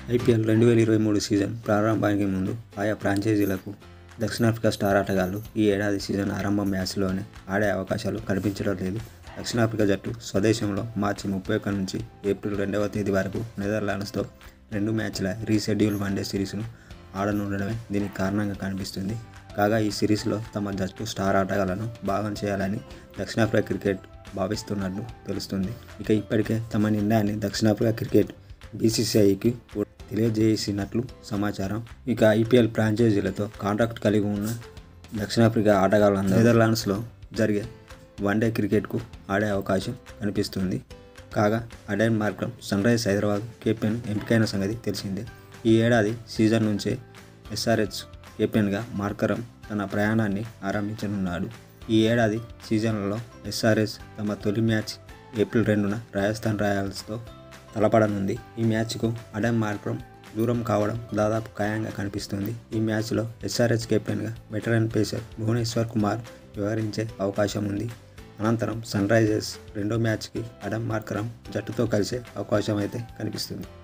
IPL రెండు వేల ఇరవై మూడు సీజన్ ప్రారంభానికి ముందు ఆయా ఫ్రాంచైజీలకు దక్షిణాఫ్రికా స్టార్ ఆటగాళ్లు ఈ ఏడాది సీజన్ ఆరంభ మ్యాచ్లోనే ఆడే అవకాశాలు కనిపించడం లేదు దక్షిణాఫ్రికా జట్టు స్వదేశంలో మార్చి ముప్పై ఒక్క నుంచి ఏప్రిల్ రెండవ తేదీ వరకు నెదర్లాండ్స్తో రెండు మ్యాచ్ల రీషెడ్యూల్ వన్డే సిరీస్ను ఆడనుండడమే దీనికి కారణంగా కనిపిస్తుంది కాగా ఈ సిరీస్లో తమ జట్టు స్టార్ ఆటగాళ్లను భాగం చేయాలని దక్షిణాఫ్రికా క్రికెట్ భావిస్తున్నట్లు తెలుస్తుంది ఇక ఇప్పటికే తమ నిర్ణయాన్ని దక్షిణాఫ్రికా క్రికెట్ బీసీసీఐకి తెలియజేసినట్లు సమాచారం ఇక ఐపీఎల్ ఫ్రాంచైజీలతో కాంట్రాక్ట్ కలిగి ఉన్న దక్షిణాఫ్రికా ఆటగాళ్లందరూ నెదర్లాండ్స్లో జరిగే వన్డే క్రికెట్కు ఆడే అవకాశం కనిపిస్తుంది కాగా Aiden Markram sun rise Hyderabad captain ఎంపికైన సంగతి తెలిసిందే ఈ ఏడాది సీజన్ నుంచే ఎస్ఆర్హెచ్ కెప్టెన్గా మార్కరం తన ప్రయాణాన్ని ఆరంభించనున్నాడు ఈ ఏడాది సీజన్లలో ఎస్ఆర్హెచ్ తమ తొలి మ్యాచ్ ఏప్రిల్ రెండున రాజస్థాన్ రాయల్స్తో తలపడనుంది ఈ మ్యాచ్కు అడమ్ మార్క్రమ్ దూరం కావడం దాదాపు ఖాయంగా కనిపిస్తుంది ఈ మ్యాచ్లో ఎస్ఆర్హెచ్ కెప్టెన్గా వెటరన్ పేసర్ భువనేశ్వర్ కుమార్ వ్యవహరించే అవకాశం ఉంది అనంతరం సన్ రైజర్స్ రెండో మ్యాచ్కి అడమ్ మార్కరం జట్టుతో కలిసే అవకాశం అయితే కనిపిస్తుంది